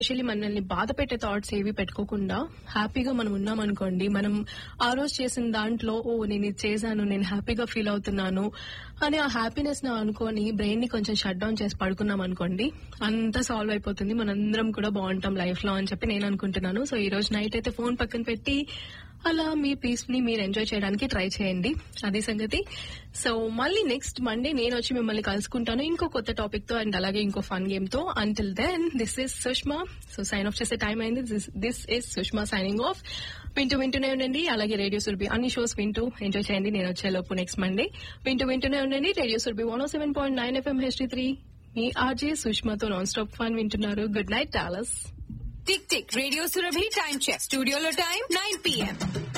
especially మనల్ని బాధ పెట్టే థాట్స్ ఏవి పెట్టుకోకుండా హ్యాపీగా మనం ఉన్నాం అనుకోండి మనం ఆ రోజు చేసిన దాంట్లో ఓ నేను ఇది చేశాను నేను హ్యాపీగా ఫీల్ అవుతున్నాను అని ఆ హ్యాపీనెస్ ని అనుకొని బ్రెయిన్ ని కొంచెం షట్ డౌన్ చేసి పడుకున్నాం అనుకోండి అంతా సాల్వ్ అయిపోతుంది మనందరం కూడా బాగుంటాం లైఫ్ లో అని చెప్పి నేను అనుకుంటున్నాను సో ఈ రోజు నైట్ అయితే ఫోన్ పక్కన పెట్టి అలా మీ పీస్ ని మీరు ఎంజాయ్ చేయడానికి ట్రై చేయండి అది సంగతి సో మళ్ళీ నెక్స్ట్ మండే నేను వచ్చి మిమ్మల్ని కలుసుకుంటాను ఇంకో కొత్త టాపిక్ తో అండ్ అలాగే ఇంకో ఫన్ గేమ్ తో until then this is Sushma so sign off చేసే టైం అయింది this is Sushma signing off వింటూ వింటూనే ఉండండి అలాగే రేడియో సుర్బి అన్ని షోస్ వింటూ ఎంజాయ్ చేయండి నేను వచ్చేలోపు నెక్స్ట్ మండే వింటూ వింటూనే ఉండండి radio Surabhi one seven point nine FM HD three మీ ఆర్జే సుష్మాతో నాన్ స్టాప్ ఫన్ వింటున్నారు గుడ్ నైట్ టాలస్ tick tick radio Surabhi time check స్టూడియోలో టైం నైన్ పిఎం